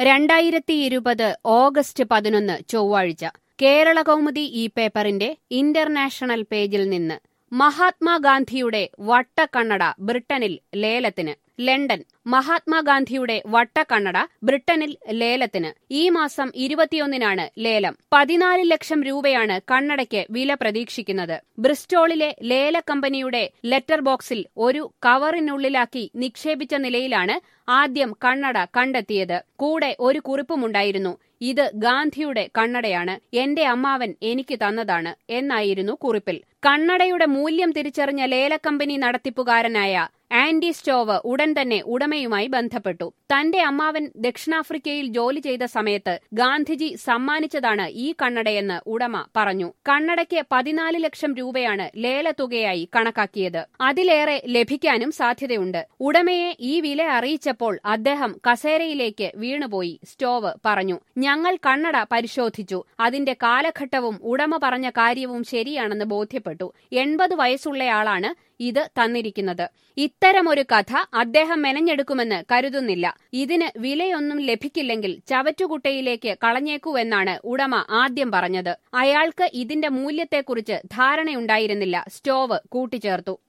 രണ്ടായിരത്തി ഇരുപത് ഓഗസ്റ്റ് പതിനൊന്ന് ചൊവ്വാഴ്ച കേരള കൗമുദി ഈ പേപ്പറിന്റെ ഇന്റർനാഷണൽ പേജിൽ നിന്ന് മഹാത്മാഗാന്ധിയുടെ വട്ടക്കണ്ണട ബ്രിട്ടനിൽ ലേലത്തിന് ലണ്ടൻ മഹാത്മാഗാന്ധിയുടെ വട്ടക്കണ്ണട ബ്രിട്ടനിൽ ലേലത്തിന് ഈ മാസം ഇരുപത്തിയൊന്നിനാണ് ലേലം പതിനാല് ലക്ഷം രൂപയാണ് കണ്ണടയ്ക്ക് വില പ്രതീക്ഷിക്കുന്നത് ബ്രിസ്റ്റോളിലെ ലേല കമ്പനിയുടെ ലെറ്റർ ബോക്സിൽ ഒരു കവറിനുള്ളിലാക്കി നിക്ഷേപിച്ച നിലയിലാണ് ആദ്യം കണ്ണട കണ്ടെത്തിയത് കൂടെ ഒരു കുറിപ്പുമുണ്ടായിരുന്നു ഇത് ഗാന്ധിയുടെ കണ്ണടയാണ് എന്റെ അമ്മാവൻ എനിക്ക് തന്നതാണ് എന്നായിരുന്നു കുറിപ്പിൽ കണ്ണടയുടെ മൂല്യം തിരിച്ചറിഞ്ഞ ലേലക്കമ്പനി നടത്തിപ്പുകാരനായ ആൻഡി സ്റ്റോവ് ഉടൻ തന്നെ ഉടമയുമായി ബന്ധപ്പെട്ടു തന്റെ അമ്മാവൻ ദക്ഷിണാഫ്രിക്കയിൽ ജോലി ചെയ്ത സമയത്ത് ഗാന്ധിജി സമ്മാനിച്ചതാണ് ഈ കണ്ണടയെന്ന് ഉടമ പറഞ്ഞു കണ്ണടയ്ക്ക് പതിനാല് ലക്ഷം രൂപയാണ് ലേലത്തുകയായി കണക്കാക്കിയത് അതിലേറെ ലഭിക്കാനും സാധ്യതയുണ്ട് ഉടമയെ ഈ വില അറിയിച്ചപ്പോൾ അദ്ദേഹം കസേരയിലേക്ക് വീണുപോയി സ്റ്റോവ് പറഞ്ഞു ഞങ്ങൾ കണ്ണട പരിശോധിച്ചു അതിന്റെ കാലഘട്ടവും ഉടമ പറഞ്ഞ കാര്യവും ശരിയാണെന്ന് ബോധ്യപ്പെട്ടു എൺപത് വയസ്സുള്ളയാളാണ് ഇത് തന്നിരിക്കുന്നത് ഇത്തരമൊരു കഥ അദ്ദേഹം മെനഞ്ഞെടുക്കുമെന്ന് കരുതുന്നില്ല ഇതിന് വിലയൊന്നും ലഭിക്കില്ലെങ്കിൽ ചവറ്റുകുട്ടയിലേക്ക് കളഞ്ഞേക്കുവെന്നാണ് ഉടമ ആദ്യം പറഞ്ഞത് അയാൾക്ക് ഇതിന്റെ മൂല്യത്തെക്കുറിച്ച് ധാരണയുണ്ടായിരുന്നില്ല സ്റ്റോവ് കൂട്ടിച്ചേർത്തു